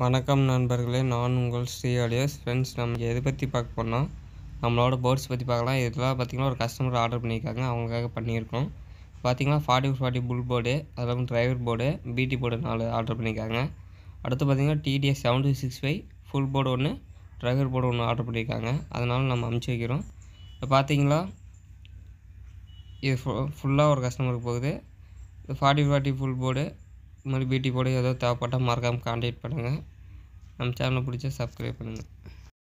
வணக்கம் நண்பர்களே நான் உங்கள் ஸ்ரீ ஆடியோஸ் ஃப்ரெண்ட்ஸ் நம்ம எதை பற்றி பார்க்க போனால் நம்மளோட போர்ட்ஸ் பற்றி பார்க்கலாம் இதெல்லாம் பார்த்திங்கன்னா ஒரு கஸ்டமர் ஆர்டர் பண்ணியிருக்காங்க அவங்களுக்காக பண்ணியிருக்கோம் பார்த்திங்கன்னா ஃபார்ட்டி ஃபார்ட்டி புல் போர்டு அதுவும் டிரைவர் போர்டு பிடி போர்டு நாலு ஆர்டர் பண்ணியிருக்காங்க அடுத்து பார்த்திங்கன்னா TDS seven two six five full board ஒன்று டிரைவர் போர்டு ஒன்று ஆர்டர் பண்ணியிருக்காங்க அதனால் நம்ம அமுச்சு வைக்கிறோம் இப்போ பார்த்தீங்களா இது ஃபு ஃபுல்லாக ஒரு கஸ்டமருக்கு போகுது இது ஃபார்ட்டி ஃபார்ட்டி ஃபுல் போர்டு இது மாதிரி பிடி போர்டு ஏதோ தேவைப்பட்டால் மறக்காமல் கான்டாக்ட் பண்ணுங்கள் நம்ம சேனலை பிடிச்சா சப்ஸ்கிரைப் பண்ணுங்கள்